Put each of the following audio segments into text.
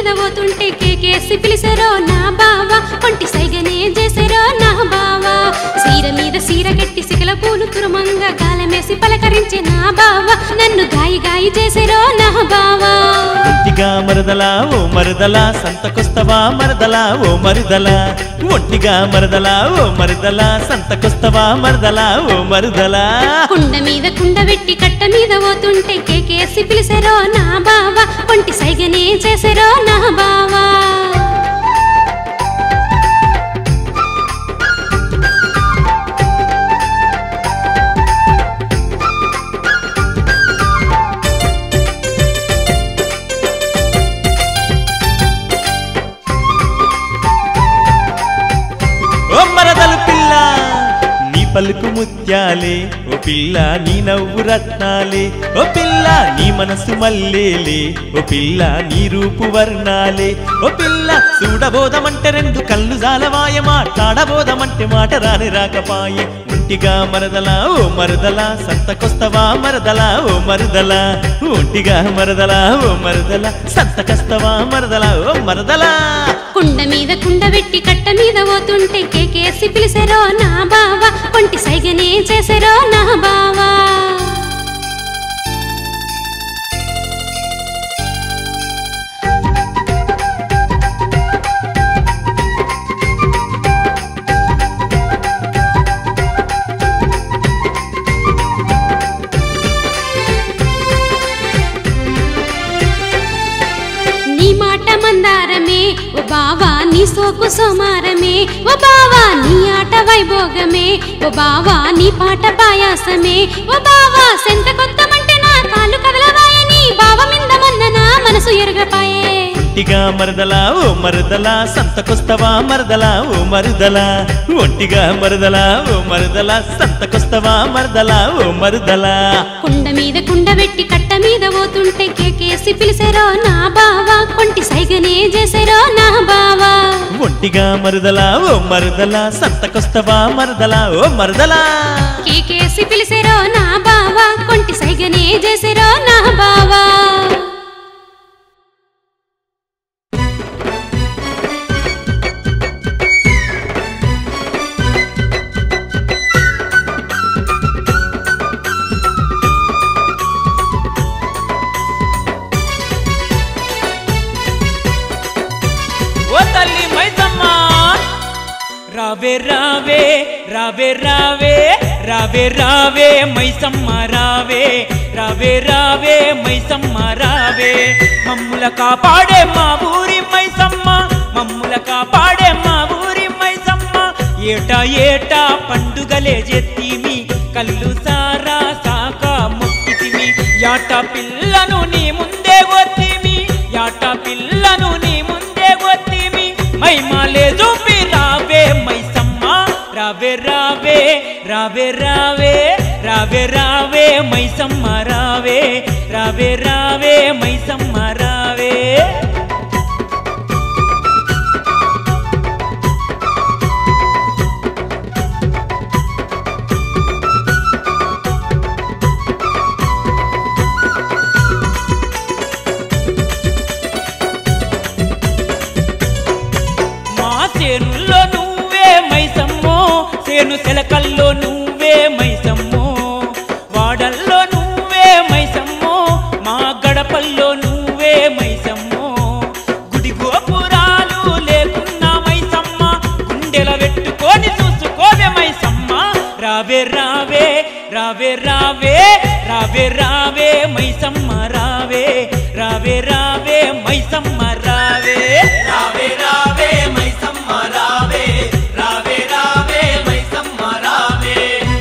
మీద పోతుంటే కేకేసి పిలిసారో నా బావా కొంటి సైగనే చేసారో నా బావా సీర మీద సీర గట్టి సిగల పూలు తురుమంగా గాలమేసి పలకరించే నా బావా నన్ను గాయి గాయి చేసారో నా బావా ఒంటిగా మరదలా ఓ మరదలా సంతకొస్తవా మరదలా ఓ మరుదలా ఒంటిగా మరదలా ఓ మరదలా సంతకొస్తవా మరదలా ఓ మరుదలా కుండ మీద కుండ పెట్టి కట్ట మీద పోతుంటే కేకేసి పిలిసారో నా బావా కొంటి సైగనే చేసారో నా బావా ఓ మరదలు పిల్ల నీ పలుకు ముత్యాలే ఓ పిల్ల నీ నవ్వు రత్నాలే ఓ పిల్ల నీ మనసు మల్లేలే ఓ పిల్ల నీ రూపు వర్ణాలే ఓ పిల్ల చూడబోదమంటే రెండు కళ్ళు జాలవాయ మాట్లాడబోదమంటే మాట రాని రాకపాయే ఒంటిగా మరదలా ఓ మరదలా సంతకొస్తవా మరదలా ఓ మరదలా ఒంటిగా మరదలా ఓ మరదలా సంతకస్తవా మరదలా ఓ మరదలా కుండ మీద కుండ పెట్టి కట్ట మీద పోతుంటే కేకేసి పిలిసారో నా బావా కొంటి సైగనే చేసారో నా బావా నీ మాట మందారమే ఓ బావా నీ సోకు సోమారమే ఓ బావా నీ ఆట వైభోగమే ఓ బావా నీ పాట పాయాసమే ఓ బావా సెంత కొత్తమంటే నా కాలు కదలవాయని బావ మింద మొన్న నా మనసు ఎరగపాయే ఒంటిగా మరదలా ఓ మరదలా సంతకొస్తవా మరదలా ఓ మరుదలా ఒంటిగా మరదలా ఓ మరదలా సంతకొస్తవా మరదలా ఓ మరుదలా కుండ మీద కుండ పెట్టి కట్ట మీద పోతుంటే కేకేసి పిలిసారో నా బావా కొంటి సైగనే చేసారో నా బావా ఒంటిగా మరుదలా ఓ మరుదలా సంతకొస్తవా మరదలా ఓ మరదలా కేకేసి పిలిసారో నా బావా కొంటి సైగనే చేసారో నా బావా ఓ తల్లి మైసమ్మ రావే రావే రావే రావే రావే రావే మైసమ్మ రావే రావే రావే మైసమ్మ రావే మమ్ముల కాపాడే మా ఊరి మైసమ్మ మమ్ముల కాపాడే మా ఊరి మైసమ్మ ఏటా ఏటా పండుగలే జెత్తిమి కళ్ళు సారా సాక మొక్కితిమి యాట పిల్లను నీ ముందే వత్తిమి యాట పిల్లను నీ ముందే వత్తిమి మైమాలే చూపి రావే మైసమ్మ రావే రావే రావే రావే రావే రావే మైసమ్మ రావే రావే రావే మైసమ్మ రావే మా చేనుల్లో నువ్వే మైసమ్మో చేను సెలకల్లో నువ్వే మైసమ్మో వాడల్లో నువ్వే మైసమ్మో మా గడపల్లో నువ్వే మైసమ్మో గుడి గోపురాలు లేకున్నా మైసమ్మ గుండెల పెట్టుకొని చూసుకోవే మైసమ్మ రావే రావే రావే రావే రావే రావే మైసమ్మ రావే రావే రావే మైసమ్మ రావే రావే రావే మైసమ్మ రావే రావే రావే మైసమ్మ రావే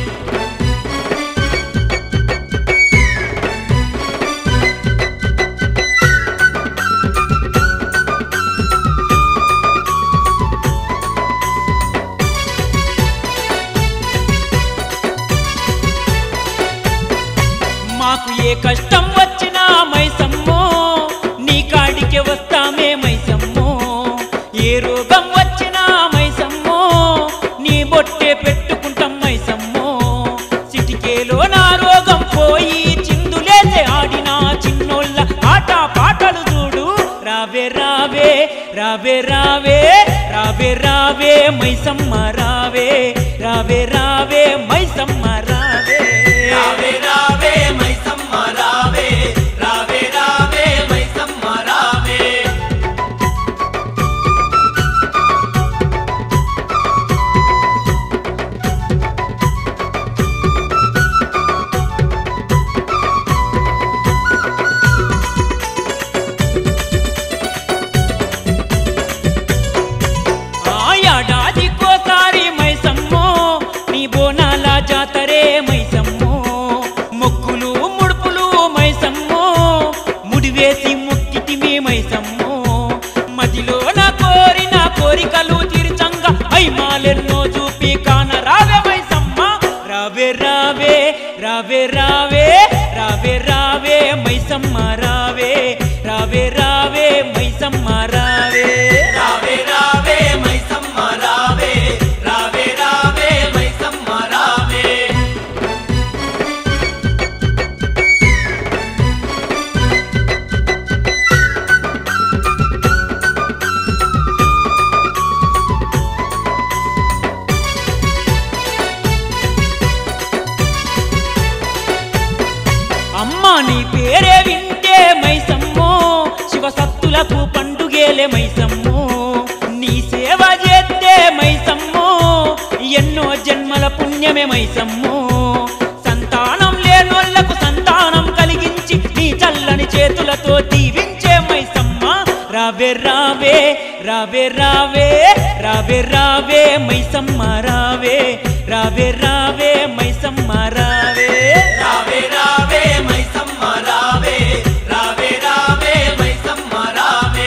మాకు ఏ కష్టం వచ్చినా మైసమ్మో నీ కాడికి వస్తామే మైసమ్మో ఏ రోగం వచ్చినా మైసమ్మో నీ బొట్టే పెట్టుకుంటాం మైసమ్మో సిటికేలో నా రోగం పోయి చిందులేసే ఆడిన చిన్నోళ్ళ ఆట పాటలు చూడు రావే రావే రావే రావే రావే రావే మైసమ్మ రావే రావే రావే మైసమ్మ రావే రావే రావే మైసమ్మ రావే రావే రావే మైసమ్మ రావే ఆ ఏడాదికోసారి మైసమ్మో నీ బోనాల జాతరే మైసమ్మో మొక్కులు ముడుపులు మైసమ్మో ముడివేసి మొక్కితిమి మైసమ్మో మదిలో నా కోరిన కోరికలు తీర్చంగా ఐమాలెన్నో చూపి కాన రావే మైసమ్మ రావే రావే రావే రావే రావే రావే మైసమ్మ రావే రావే రావే మైసమ్మ రావే రావే రావే మైసమ్మ రావే రావే రావే మైసమ్మ రావే అమ్మా నీ పేరే వింటే మైసమ్మో శివసత్తులకు పండుగేలే మైసమ్మో నీ సేవ చేస్తే మైసమ్మో ఎన్నో జన్మల పుణ్యమే మైసమ్మో సంతానం లేనోళ్లకు సంతానం కలిగించి నీ చల్లని చేతులతో దీవించే మైసమ్మ రావే రావే రావే రావే రావే రావే మైసమ్మ రావే రావే రావే మైసమ్మ రావే రావే రావే మైసమ్మ రావే రావే రావే మైసమ్మ రావే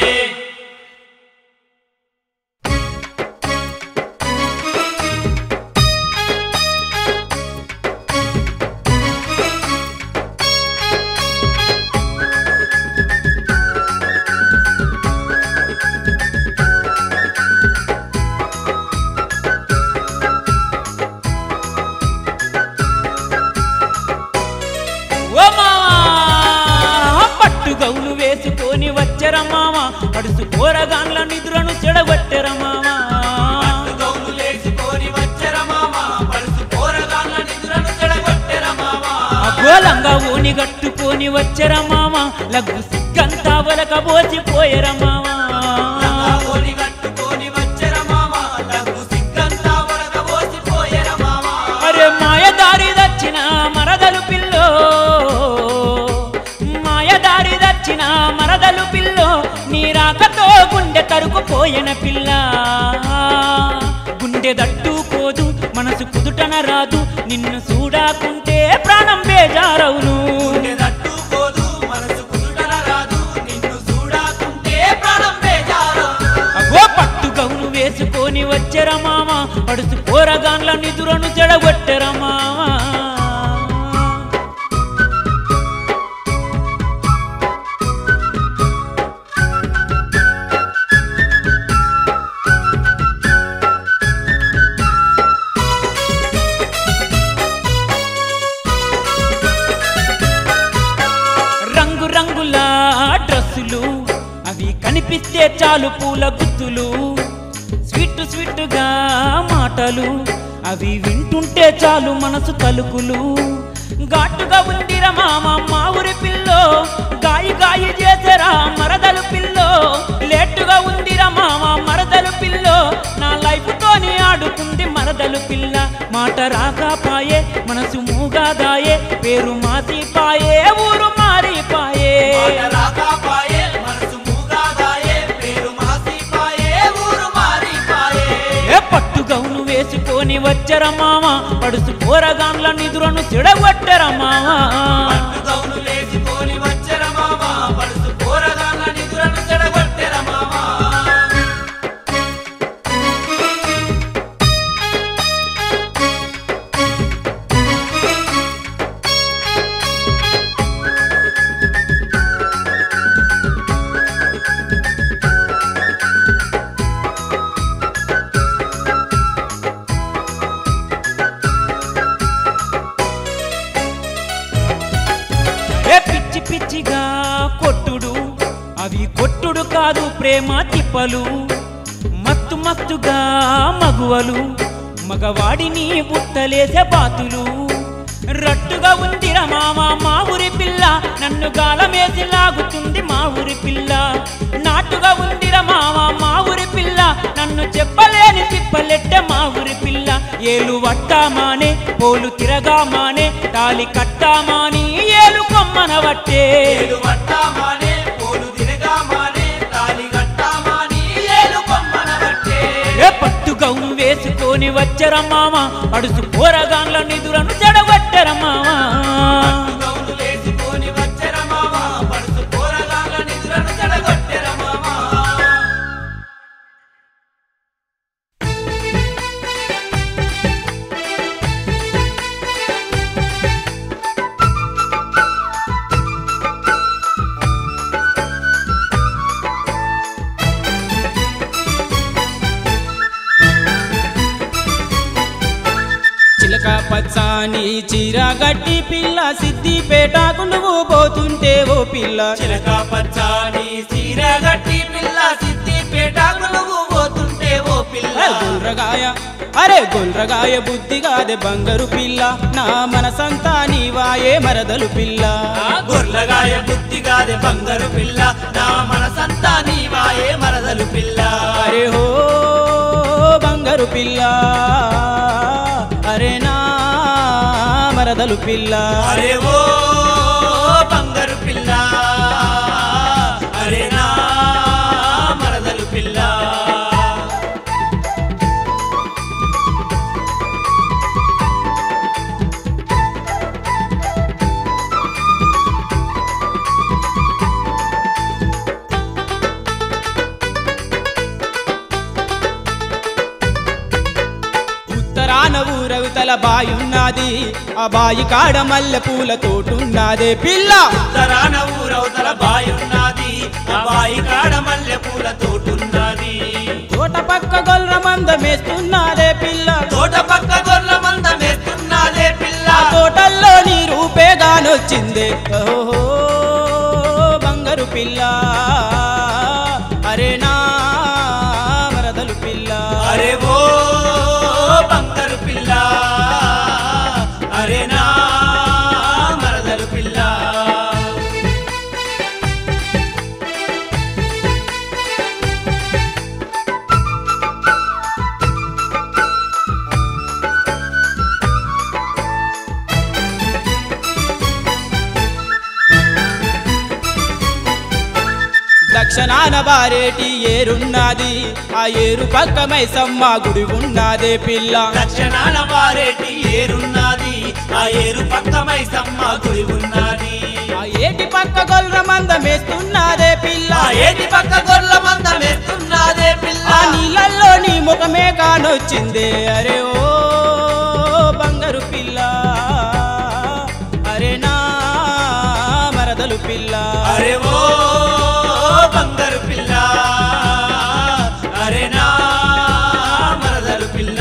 ఓ మావా పట్టు గౌలు వేసుకొని వచ్చర మామ పడుసు కూరగాన్ల నిద్రను చెడగొట్టెర మామ గౌను లేచుకొని వచ్చర మామ పడుసు పోరగాళ్ళ నిధులను చెడగొట్టెర మామ అగోలంగా ఓని గట్టుకొని వచ్చర మామ లగ్గు సిగ్గంతా వలకబోసిపోయెర మామ ఓని కట్టుకొని వచ్చర మామ లఘు సిగ్గంతా వరకబోసిపోయెర మామ అరే మాయదారి దచ్చిన మరదలు పిల్లో మాయదారి దచ్చిన మరదలు పిల్లో నీ రాకతో గుండె తరుకుపోయిన పిల్ల గుండె దట్టుకోదు మనసు కుదుటన రాదు నిన్ను చూడాకుంటే ప్రాణం బేజారవును గుండె తట్టుకోదు మనసు కుదుటన రాదు నిన్ను చూడాకుంటే ప్రాణం బేజారు అగో పట్టు గౌను వేసుకొని వచ్చెర మామ పడుసు పోరగాన్ల నిదురను చెడగొట్టెర మామ రంగు రంగుల డ్రెస్సులు అవి కనిపిస్తే చాలు పూల గుత్తులు స్వీట్ స్వీట్గా మాటలు అవి వింటుంటే చాలు మనసు తలుకులు ఘాటుగా ఉందిరా మామ మా ఊరి పిల్లో గాయి గాయి చేసరా మరదలు పిల్లో లేటుగా ఉందిరా మామ మరదలు పిల్లో నా లైఫ్ తోని ఆడుకుంది మరదలు పిల్ల మాట రాకాపాయే మనసు మూగాదాయే పేరు మాసిపాయే ఊరు మారిపాయే మాట రాకాపాయే మనసు మూగాదాయే పేరు మాసిపాయే ఊరు మారిపాయే ఏ పట్టు గౌను వేసుకొని వచ్చర మామ పడుసు పోరగాన్ల నిదురను చెడగొట్టర మామ పట్టు గౌను లేచుకొని వచ్చర మామ పడుసు పోరగాళ్ళ నిధులను చెడగొట్టెర మామ ఏ పిచ్చి పిచ్చిగా కొట్టుడు అవి కొట్టుడు కాదు ప్రేమ తిప్పలు మత్తు మత్తుగా మగువలు మగవాడిని బుట్టలేసే బాతులు రట్టుగా ఉందిరా మామ మా ఊరి పిల్ల నన్ను గాలమేసి లాగుతుంది మా ఊరి పిల్ల నాటుగా ఉందిరా మామ మా ఊరి పిల్ల నన్ను చెప్పలేని తిప్పలెట్టే మా ఊరి పిల్ల ఏలు వట్టామానే పోలు తిరగామానే తాలి కట్టామాని ఏలు కొమ్మన వట్టే ఏలు వట్టామానే పోలు తిరగామానే తాలి గట్టామాని ఏలు కొమ్మన బట్టే ఏ పట్టు గౌను వేసుకొని వచ్చర మామ అడుసు పోరగాన్ల నిధులను చెడగొట్టర మామ గౌను వేసుకొని వచ్చెర మామ పడుసు పోరగాళ్ళ నిధులను చెడగొట్టెర మామ చిలక పచ్చాని చీర గట్టి పిల్ల సిద్దిపేటకు నువ్వు పోతుంటే ఓ పిల్ల చిలక పచ్చాని సీర గట్టి పిల్ల సిద్దిపేటకు నువ్వు పోతుంటే ఓ పిల్ల అరే గొల్రగాయ అరే గొల్రగాయ బుద్ధి కాదే బంగారు పిల్ల నా మనసంతా నీవాయే మరదలు పిల్ల ఆ గొర్లగాయ బుద్ధిగాదే బంగారు పిల్ల నా మనసంతా నీవాయే మరదలు పిల్ల అరే హో బంగారు పిల్ల అరే నా మరదలు పిల్ల అరే ఓ బంగారు పిల్ల అరే నా మరదలు పిల్ల ఉత్తరాన ఊరవుతల బాయున్నది ఆ బాయి కాడ మల్లె పూల తోటున్నదే పిల్ల ఉత్తరాన ఊరవతల బాయి ఉన్నది ఆ బాయి కాడ మల్లె పూల తోటున్నది తోట పక్క గొల్ర మందమేస్తున్నదే పిల్ల తోట పక్క గొర్ల మంద వేస్తున్నదే పిల్ల ఆ తోటల్లో నీ రూపే గానొచ్చిందే ఓహో బంగారు పిల్ల అరే నా మరదలు పిల్ల అరే ఓ బంగారు పిల్ల అరే నా మరదలు పిల్ల దక్షిణాన బారేటి ఏరున్నది ఆ ఏరు పక్క మైసమ్మ గుడి ఉన్నదే పిల్ల దక్షిణాన వారేటి ఏరున్నది ఆ ఏరు పక్కమై సమ్మ గుడి ఉన్నది ఆ ఏటి పక్క గొల్ర మందమేస్తున్నదే పిల్ల ఆ ఏటి పక్క గొర్ల మంద వేస్తున్నదే పిల్ల ఆ నీళ్ళల్లో నీ ముఖమే కానొచ్చిందే అరే ఓ బంగారు పిల్ల అరే నా మరదలు పిల్ల అరే ఓ బంగారు పిల్ల అరే నా మరదలు పిల్ల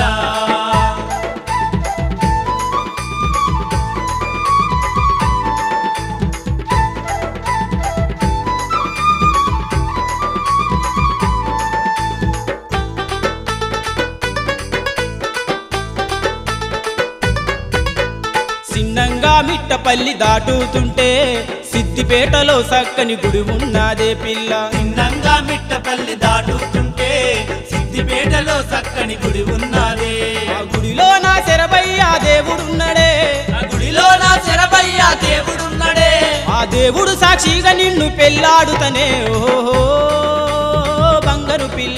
చిన్నంగా మిట్టపల్లి దాటుతుంటే సిద్దిపేటలో సక్కని గుడి ఉన్నదే పిల్ల చిన్నంగా మిట్టపల్లి దాటుతుంటే సిద్దిపేటలో చక్కని గుడి ఉన్నది ఆ గుడిలో నా శరభయ్య దేవుడున్నడే ఆ గుడిలో నా శరభయ్య దేవుడున్నడే ఆ దేవుడు సాక్షిగా నిన్ను పెళ్ళాడుతనే ఓహో బంగారు పిల్ల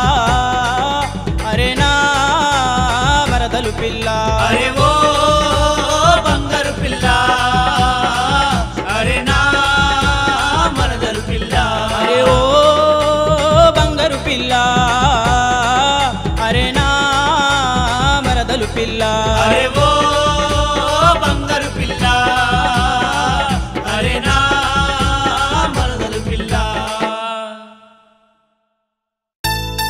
అరే నా మరదలు పిల్ల అరే ఓ బంగారు పిల్ల అరే నా మరదలు పిల్ల అరే ఓ బంగారు పిల్ల అరే నా మరదలు పిల్ల అరే ఓ బంగారు పిల్ల అరే నా మరదలు పిల్ల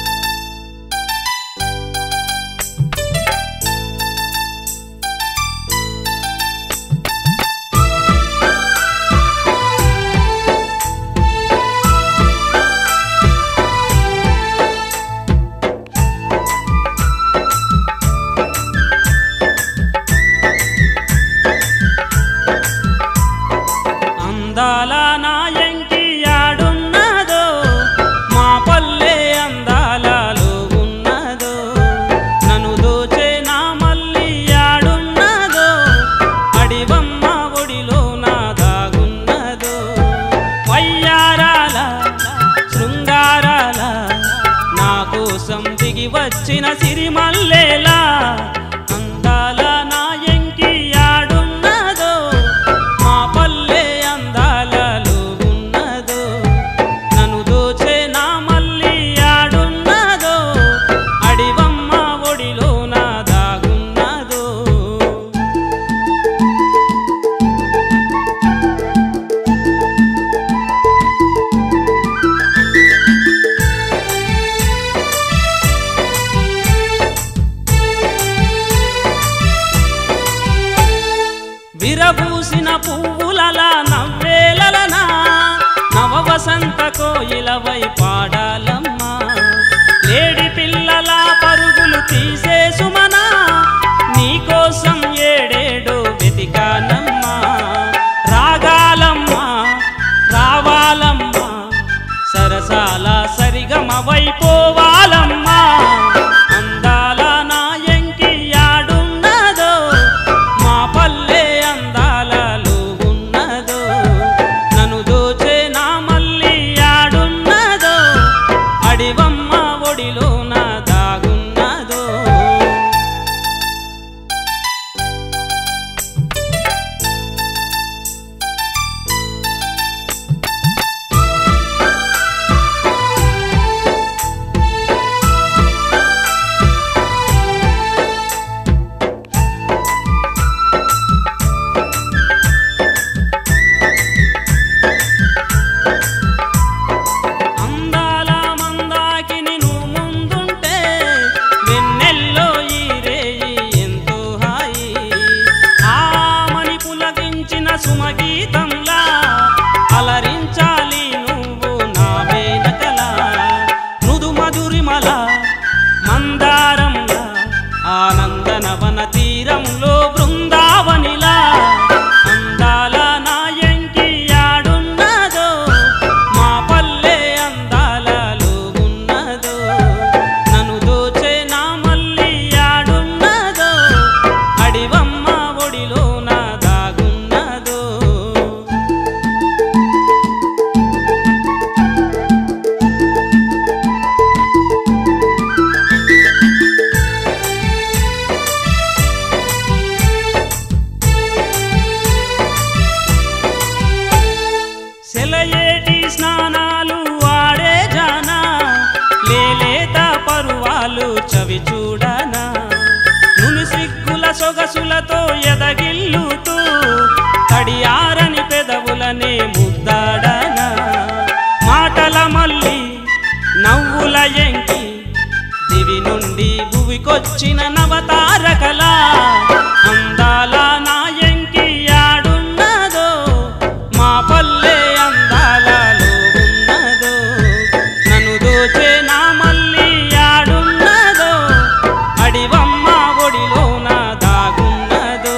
విరబూసిన పువ్వులలా నవ్వేలలనా నవ వసంత కోయిలవై పాడాలమ్మా లేడి పిల్లల పరుగులు తీసే సుమనా నీకోసం ఏడేడు వెతికానమ్మా రాగాలమ్మా రావాలమ్మా సరసాల సరిగమవైపోవాలమ్మా అందాల నా ఎంకి యాడున్నదో మా పల్లె అందాలలో ఉన్నదో నన్ను దోచే నా మల్లి యాడున్నదో అడివమ్మ ఒడిలో నా దాగున్నదో అందాల మందాకిని నువ్వు ముందుంటే వెన్నెల్లో ఈ రేయి ఎంతో హాయి ఆమని పులకించిన సుమగీతంలా అలరించాలి నువ్వు నా వేనకల మృదు మధురిమల మందారంలా ఆనందనవన తీరంలో బృందావనిలా అందాల నా ఎంకి యాడున్నదో మా పల్లె అందాలలో ఉన్నదో నన్ను దోచే నా మల్లి యాడున్నదో అడివమ్మ ఒడిలో నా దాగున్నదో సెలయేటి స్నానాలు వాడే జానా లేలేత పరువాలు చవి చూడనా నుని సిగ్గుల సొగసులతో ఎదగిల్లుతూ తడియారని పెదవులనే ముద్దాడనా మాటల మల్లి నవ్వుల ఎంకి దివి నుండి భువికొచ్చిన నవతారకల అందాల నా ఎంకి యాడున్నదో మా పల్లె అందాలలో ఉన్నదో నన్ను దోచే నా మల్లి యాడున్నదో అడివమ్మ ఒడిలో నా దాగున్నదో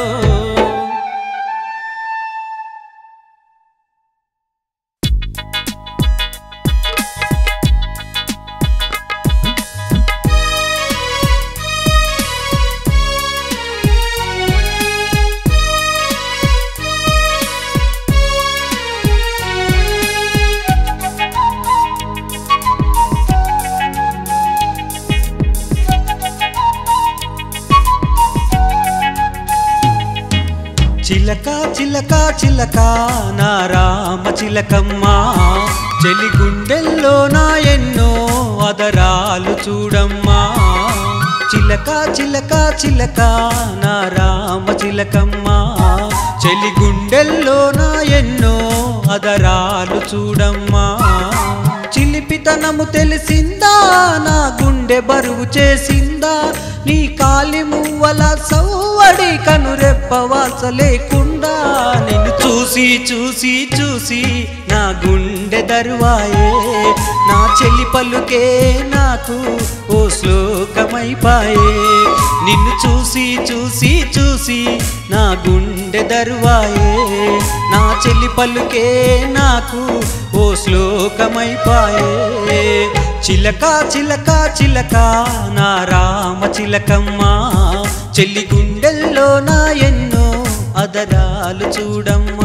చిలక చిలక చిలక నా రామ చిలకమ్మ చెలి గుండెల్లో నా ఎన్నో అదరాలు చూడమ్మా చిలక చిలక చిలక నా రామ చిలకమ్మ చెలి గుండెల్లో నా ఎన్నో అదరాలు చూడమ్మా చిలిపితనము తెలిసిందా నా గుండె బరువు చేసిందా నీ కాలి మువ్వల సవ్వడి కనురెప్పవాల్స లేకుండా నిన్ను చూసి చూసి చూసి నా గుండె దరువాయే నా చెల్లి పలుకే నాకు ఓ శ్లోకమైపాయే నిన్ను చూసి చూసి చూసి నా గుండె దరువాయే నా చెల్లి పలుకే నాకు ఓ శ్లోకమైపాయే చిలక చిలక చిలక నా రామ చిలకమ్మ చెల్లి గుండెల్లో నా ఎన్నో అదరాలు చూడమ్మా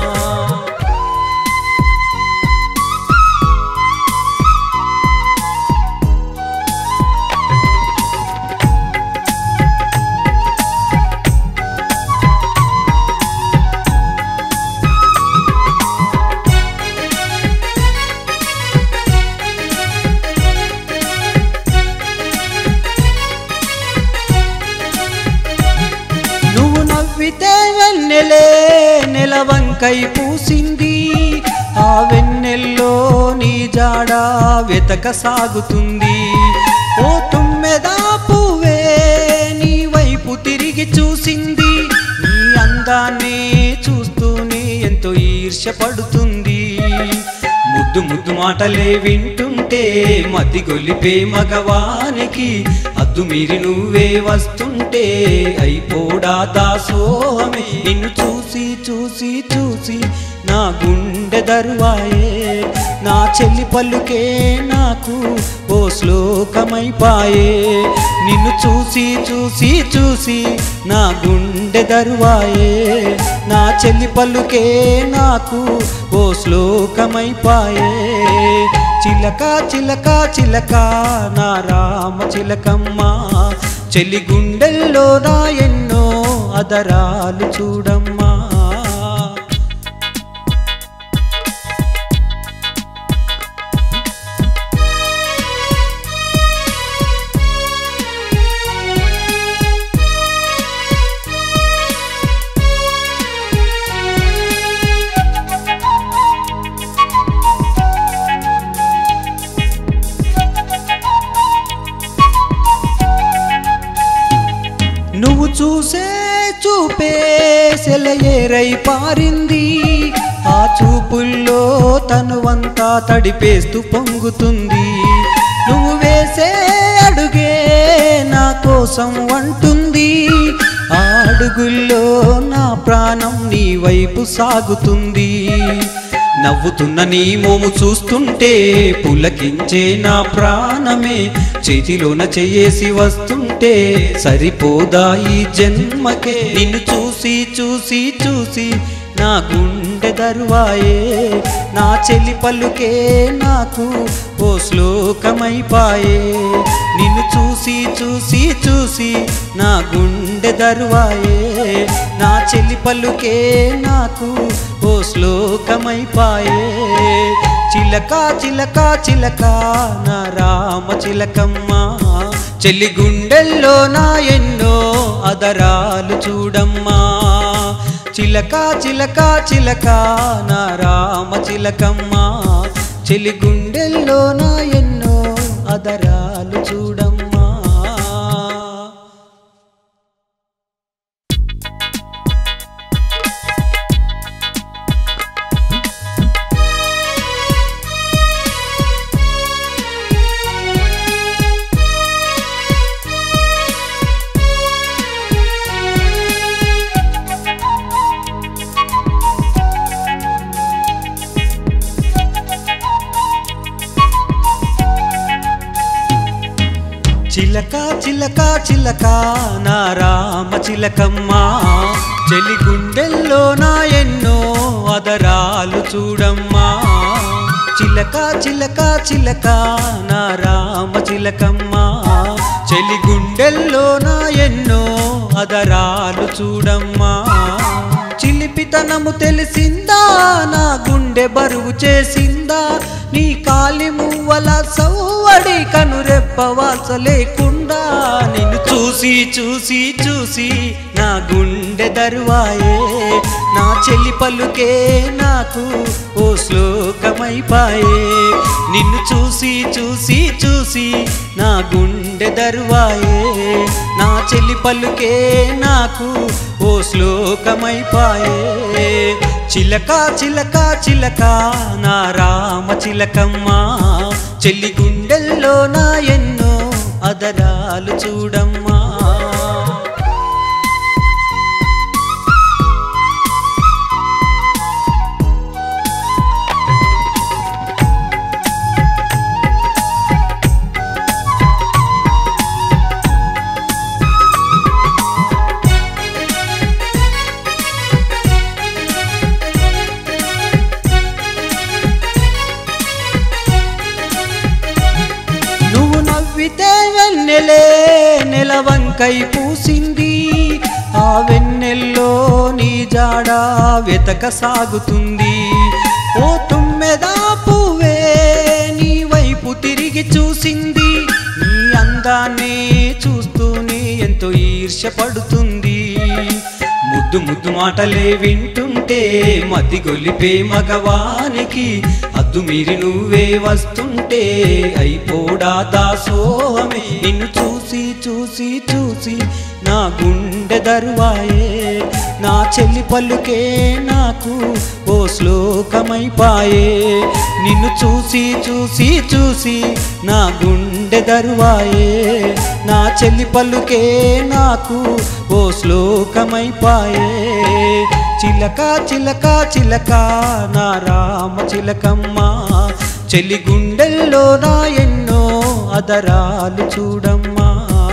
నువ్వు నవ్వితే వెన్నెలే నెలవంకై పూసింది ఆ వెన్నెల్లో నీ జాడ వెతక సాగుతుంది ఓ తుమ్మెదా పువ్వే నీ వైపు తిరిగి చూసింది నీ అంద అందాన్ని చూస్తూనే ఎంతో ఈర్ష్యపడుతుంది ముద్దు ముద్దు మాటలే వింటుంటే మతి గొలిపే మగవానికి అద్దు మీరి నువ్వే వస్తుంటే అయిపోడా దాసోహమే నిన్ను చూసి చూసి చూసి నా గుండె దరువాయే నా చెల్లి పలుకే నాకు ఓ శ్లోకమైపాయే నిన్ను చూసి చూసి చూసి నా గుండె దరువాయే నా చెల్లి పలుకే నాకు ఓ శ్లోకమైపాయే చిలక చిలక చిలక నా రామ చిలకమ్మ చెల్లి గుండెల్లో నా ఎన్నో అదరాలు చూడమ్మా నువ్వు చూసే చూపే సెలయేరై పారింది ఆ చూపుల్లో తనువంతా తడిపేస్తూ పొంగుతుంది నువ్వు వేసే అడుగే నా కోసం అంటుంది ఆ అడుగుల్లో నా ప్రాణం నీ వైపు సాగుతుంది నవ్వుతున్న నీ మోము చూస్తుంటే పులకించే నా ప్రాణమే చేతిలోన చెయ్యేసి వస్తుంటే సరిపోదా ఈ జన్మకే నిన్ను చూసి చూసి చూసి నా గుండె దరువాయే నా చెల్లి పలుకే నాకు ఓ శ్లోకమైపాయే నిన్ను చూసి చూసి చూసి నా గుండె దరువాయే నా చెల్లి పలుకే నాకు ఓ శ్లోకమైపాయే చిలక చిలక చిలక నా రామ చిలకమ్మ చెల్లి గుండెల్లో నా ఎన్నో అదరాలు చూడమ్మా చిలక చిలక చిలక నా రామ చిలకమ్మ చెల్లి గుండెల్లో నా ఎన్నో అదరాలు చూడమ్మా చిలక చిలక చిలక నా రామ చిలకమ్మ చెలి గుండెల్లో నా ఎన్నో అదరాలు చూడమ్మా చిలక చిలక చిలక నా రామ చిలకమ్మ చెలి గుండెల్లో నా ఎన్నో అదరాలు చూడమ్మా చిలిపితనము తెలిసిందా నా గుండె బరువు చేసిందా నీ కాలి మువ్వల సవ్వడి కనురెప్పవాస లేకుండా నిన్ను చూసి చూసి చూసి నా గుండె దరువాయే నా చెల్లి పలుకే నాకు ఓ శ్లోకమైపాయే నిన్ను చూసి చూసి చూసి నా గుండె దరువాయే నా చెల్లి పలుకే నాకు ఓ శ్లోకమైపాయే చిలక చిలక చిలక నా రామ చిలకమ్మ చెల్లి గుండెల్లో నా ఎన్నో అదరాలు చూడమ్మా నువ్వు నవ్వితే వెన్నెలే నెలవంకై పూసింది ఆ వెన్నెల్లో నీ జాడ వెతక సాగుతుంది ఓ తుమ్మెదా పువ్వే నీ వైపు తిరిగి చూసింది నీ అందాన్ని చూస్తూనే ఎంతో ఈర్ష్యపడుతుంది ముద్దు ముద్దు మాటలే వింటుంటే మతి గొలిపే మగవానికి అద్దు హద్దు మీరి నువ్వే వస్తుంటే అయిపోడా దాసోహమే నిన్ను చూసి చూసి చూసి నా గుండె దరువాయే నా చెల్లి పలుకే నాకు ఓ శ్లోకమైపాయే నిన్ను చూసి చూసి చూసి నా గుండె దరువాయే నా చెల్లి పలుకే నాకు ఓ శ్లోకమైపాయే చిలక చిలక చిలక నా రామ చిలకమ్మ చెల్లి గుండెల్లో నా ఎన్నో అదరాలు చూడమ్మా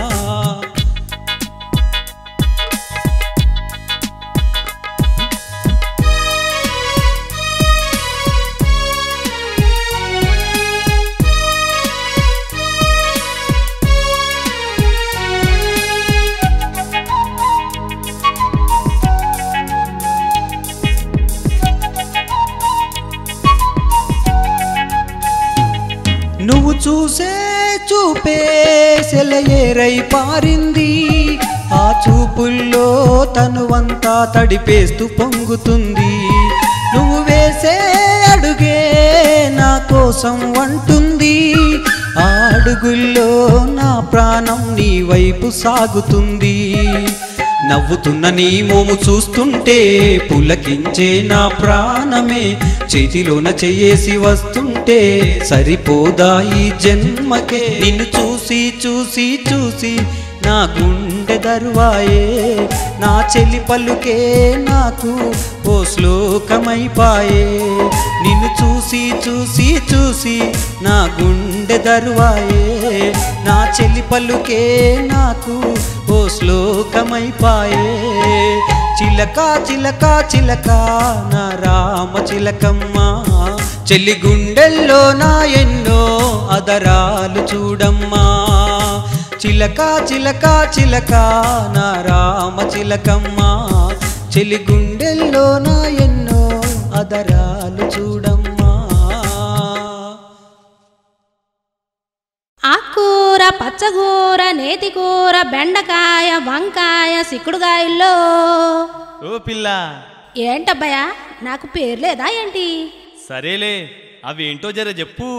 నువ్వు చూసే చూపే సెలయేరై పారింది ఆ చూపుల్లో తనువంతా తడిపేస్తూ పొంగుతుంది నువ్వు వేసే అడుగే నా కోసం అంటుంది ఆ అడుగుల్లో నా ప్రాణం నీ వైపు సాగుతుంది నవ్వుతున్న నీ మోము చూస్తుంటే పులకించే నా ప్రాణమే చేతిలోన చెయ్యేసి వస్తుంటే సరిపోదా ఈ జన్మకే నిన్ను చూసి చూసి చూసి నా గుండె దరువాయే నా చెల్లి పలుకే నాకు ఓ శ్లోకమైపాయే నిన్ను చూసి చూసి చూసి నా గుండె దరువాయే నా చెల్లి పలుకే నాకు ఓ శ్లోకమైపాయే చిలక చిలక చిలక నా రామ చిలకమ్మ చెల్లి గుండెల్లో నా ఎన్నో అదరాలు చూడమ్మా చిలక చిలక చిలక నా రామ చిలకమ్మ చెల్లి గుండెల్లో నా ఎన్నో అదరాలు చూడమ్మా ఆకుకూర పచ్చకూర నేతికూర బెండకాయ వంకాయ సిక్కుడుగాయల్లో ఓ పిల్ల ఏంటబ్బయ్యా నాకు పేరు లేదా ఏంటి సరేలే అవేంటో జర చెప్పు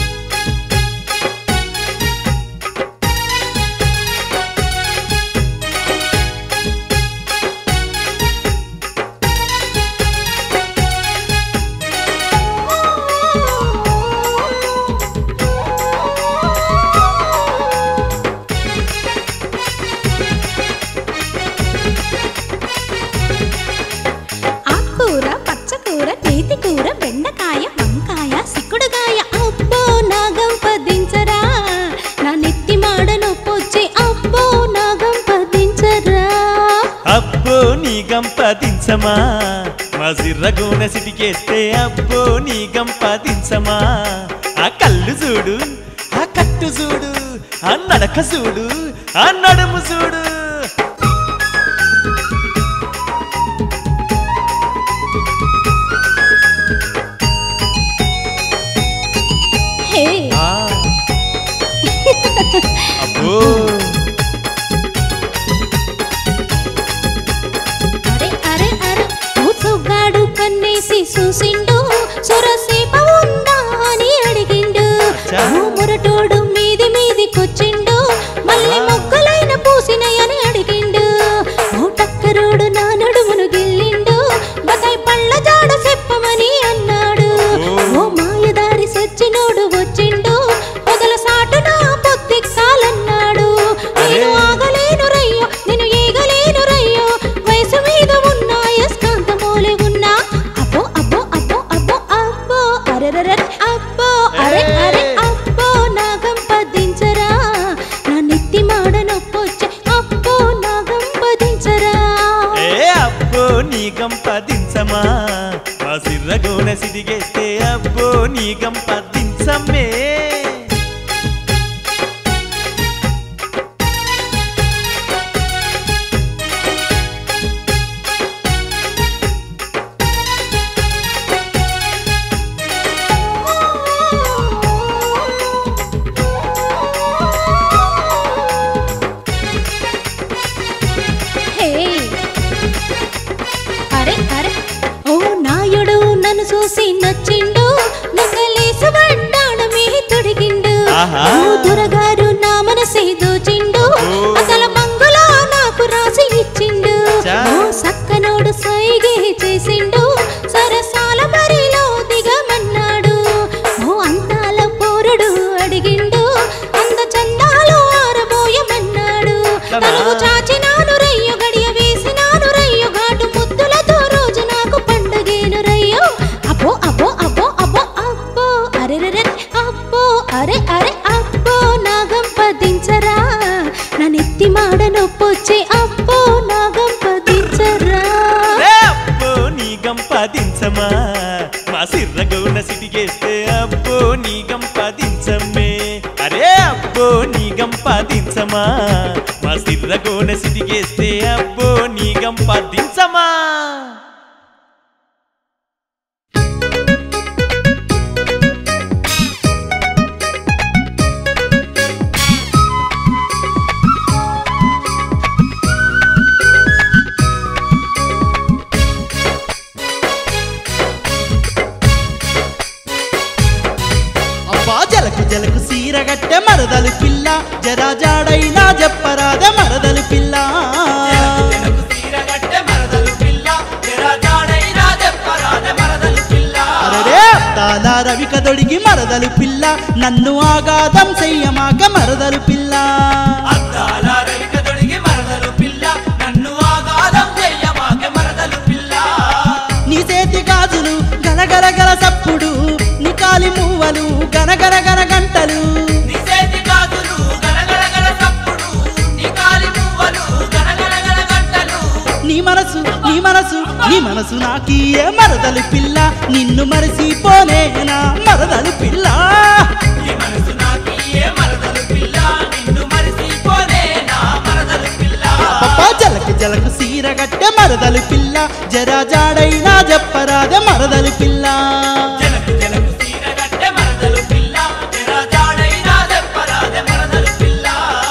ఆకుకూర పచ్చకూర నేతికూర బెండకాయ వంకాయ సిక్కుడుగాయ అబ్బో నాగం పదించరా నా నెత్తి మాడ నొప్పొచ్చి అబ్బో నాగం పదించరా అబ్బో నీ గంపదించమా మా సిర్రగోన సిటికేస్తే అబ్బో నీ గంపదించమా ఆ కళ్ళు చూడు ఆ కట్టు చూడు ఆ నడక చూడు ఆ నడుము చూడు హే ఆ. అబ్బో అరే అరే అరే ఊసుగాడు కన్నేసి చూసిండు సొరసేప ఉందా అని అడిగిండు అచ్చా. ఓ మురటోడు మీది మీదికొచ్చిండు మళ్ళీ మొక్కలైన పూసినయని అడిగిండు ఓ టక్కరోడు నా నడుమును గిల్లిండు బకాయి పళ్ళ జాడ చెప్పమని అన్నాడు ఓ. ఓ మాయదారి సచ్చినోడు వచ్చిండు పొదల సాటు నా పొత్తి కాలన్నాడు నేను అరే. ఆగలేను రయ్యో నేను ఈగలేను రయ్యో వయసు మీద ఉన్న యస్కాంతమూలే ఉన్నా అబ్బో అబ్బో అబ్బో అబ్బో అబ్బో అరెరెరె అబ్బో అరే అరే అబ్బో నాగం పదించరా నా నెత్తి మాడ నొప్పొచ్చే అబ్బో నాగం పదించరా ఏ అబ్బో నీ గంపదించమా మా సిర్రగోన సిటికేస్తే అబ్బో నీ గంపదించమే హే అరే అరే ఓ నాయుడు నన్ను చూసి నచ్చిండు నగలే ఆహా. ఓ దొరగారు నా మనసే దోచిండు ఓ. అసలు బంగులా నాకు రాసి ఇచ్చిండు చా. ఓ సక్కనోడు సైగే చేసిండు సరసాల బరిలో దిగమన్నాడు ఓ అందాల పోరుడు అడిగిండు అంద చందాలు ఆరబోయమన్నాడు లమా. తనువు చాచినాను రయ్యు గడియ వేసినాను రయ్యు ఘాటు ముద్దులతో రోజు నాకు పండగేను రయ్యో అబ్బో అబ్బో అబ్బో అబ్బో అబ్బో అరే రే అబ్బో అరే అరే అబ్బో నాగం పదించరా నా నెత్తి మాడ నొప్పొచ్చే అబ్బో నాగం పదించరా రే అబ్బో నీ గంపదించమా మా సిర్రగౌన సిటిగేస్తే అబ్బో నీ గంపదించమ్మే అరే అబ్బో నీ గంపదించమా మా సిర్రగౌన సిటిగేస్తే అబ్బో నీ గంపదించమా అబ్బా జలకు జలకు సీరగట్టె మరదలు పిల్ల జరా జాడైనా చెప్పరాదే మరదలు పిల్ల జనకు తీరగట్టె మరదలు పిల్ల జరజాడైనా చెప్పరాదే మరదలు పిల్ల అరరే తాల రవిక దొడిగి మరదలు పిల్ల నన్ను ఆగాదం చెయ్యమాక మరదలు పిల్ల అద్దాల రైక తొడిగి మరదలు పిల్ల నన్ను ఆగాదం చెయ్యమాకే మరదలు పిల్ల నీ చేతి గాజులు గనగన గన సప్పుడు నీ కాలి మూవలు గనగన గన గంటలు నీ చేతి గాజులు గనగనగన సప్పుడు నీ కాలి పువ్వలు గనగనగన గంటలు నీ మనసు నీ మనసు నీ మనసు నాకీయే మరదలు పిల్ల నిన్ను మరసిపోనే నా మరదలు పిల్ల నీ మనసు నాకీయే మరదలు పిల్ల నిన్ను మరిసిపోనే నా మరదలు పిల్ల పప్పా జలకు జలకు సీరగట్టె మరదలు పిల్ల జరా జాడైనా చెప్పరాదే మరదలు పిల్ల జనకు జనకు తీరగట్టె మరదలు పిల్ల జరజాడైనా చెప్పరాదే మరదలు పిల్ల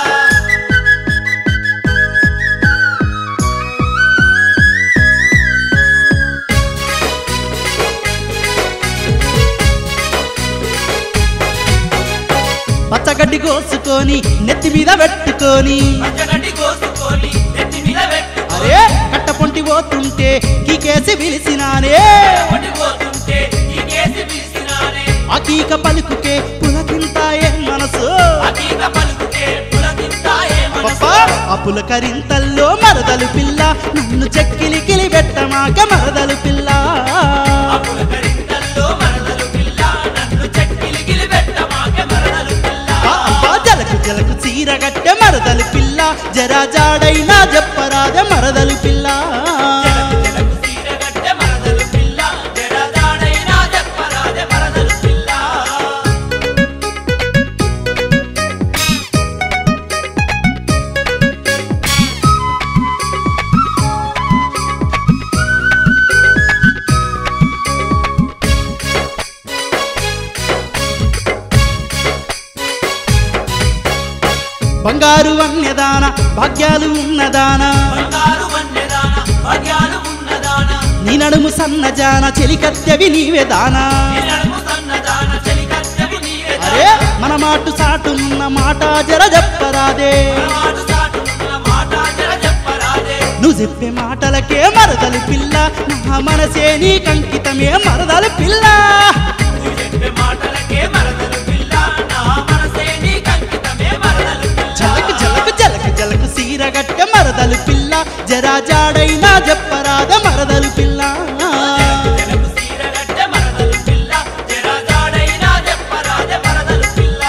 పచ్చగడ్డి కోసుకొని నెత్తి మీద పెట్టుకొని పచ్చగడ్డి కోసుకొని నెత్తి మీద పెట్టుకొని అరే కట్టపొంటి పోతుంటే కీకేసి పిలిచినానే పడిపోతుంటే ఈ కేసి పిలిచినానే ఆ కీక పలుకుకే పులకింతాయే మనసు అతీత పలుకుతే పులకింతాయే పప్పా మనసు ఆ పులకరింతల్లో మరదలు పిల్ల నన్ను చెక్కిలి కిలి పెట్టమాక మరదలు పిల్ల అప్పుల కరింతల్లో మరదలు పిల్ల నన్ను చెక్కిలి గిలి పెట్టమాకే మరదలు పిల్ల ఆ అబ్బా జలకు జలకు చీరగట్టె మరదలు పిల్ల జరా జాడైనా చెప్పరాదే మరదలు పిల్ల జనకు జనకు సీరగట్టె మరదలు పిల్ల జడదాడైనా చెప్పరాదే మరదలు పిల్ల బంగారు వన్యదాన భాగ్యాలు ఉన్నదాన బంగారు వన్నెదాన భాగ్యాలు ఉన్నదాన నీ నడుము సన్నజాన చెలికత్తెవి నీవే దానా నిరము సన్నదాన చెలికత్తెవి నీవే అరే మన మాటు సాటున్న మాట జర చెప్పరాదే మాట సాటున్న మాట జర చెప్పరాదే నువ్వు చెప్పే మాటలకే మరదలు పిల్ల నా మనసే నీ కంకితమే మరదలు పిల్ల నువ్వు చెప్పే మాటలకే మరదలు పిల్ల నా మనసే నీ కంకితమే మరదలు పిల్ల జలకు జలకు జలకు జలకు సీరగట్టె మరదలు పిల్ల జరా జాడైనా చెప్పరాదే మరదలు పిల్ల జనకు జనకు సీరగట్టె మరదలు పిల్ల జరజాడైనా చెప్పరాదే మరదలు పిల్ల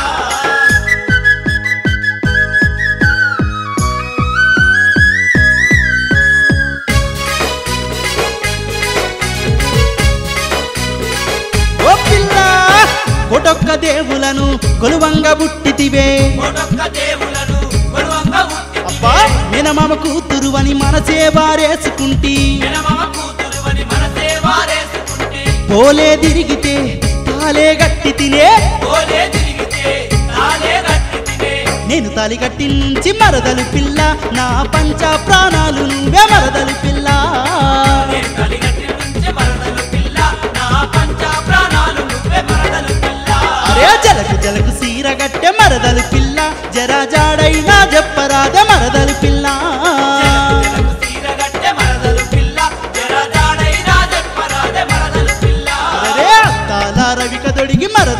ఓ పిల్ల కొటొక్క దేవులను కొలువంగ బుట్టితివే ఒడొక్క దేవులను కొలువంగా ఉట్టి అబ్బా మేనమామ కూతురు అని మనసే బారేసుకుంటి జనమమ కూతురు అని మనసే వారేసుకుంటే పోలే తిరిగితే తాలే గట్టి తినే ఓలే తిరిగితే తాలే గట్టి తినే నేను తాలి కట్టించి మరదలు పిల్ల నా పంచ ప్రాణాలు నువ్వే మరదలు పిల్ల నేను కలిగట్టి నుంచి మరదలు పిల్ల నా పంచ ప్రాణాలు నువ్వే మరదలు పిల్ల అరే జలకు జలకు సీరగట్టె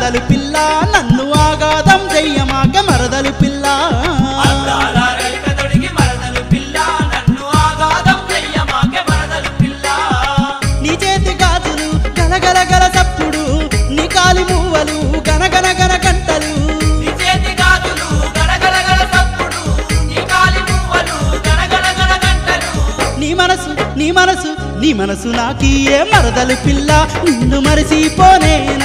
మరదలు పిల్ల నన్ను ఆగాదం చెయ్యమాక మరదలు పిల్ల అద్దాల రైక తొడిగి మరదలు పిల్ల నన్ను ఆగాదం చెయ్యమాకే మరదలు పిల్ల నీ చేతి గాజులు గలగల గల చప్పుడు నీ కాలి మూవలు గనగన గన గంటలు నీ చేతి గాజులు గడగడ గడ తప్పుడు నీ కాలి మువ్వలు గడగడ గడ గంటలు నీ మనసు నీ మనసు నీ మనసు నాకీయే మరదలు పిల్ల నిన్ను మరిసిపోనేనా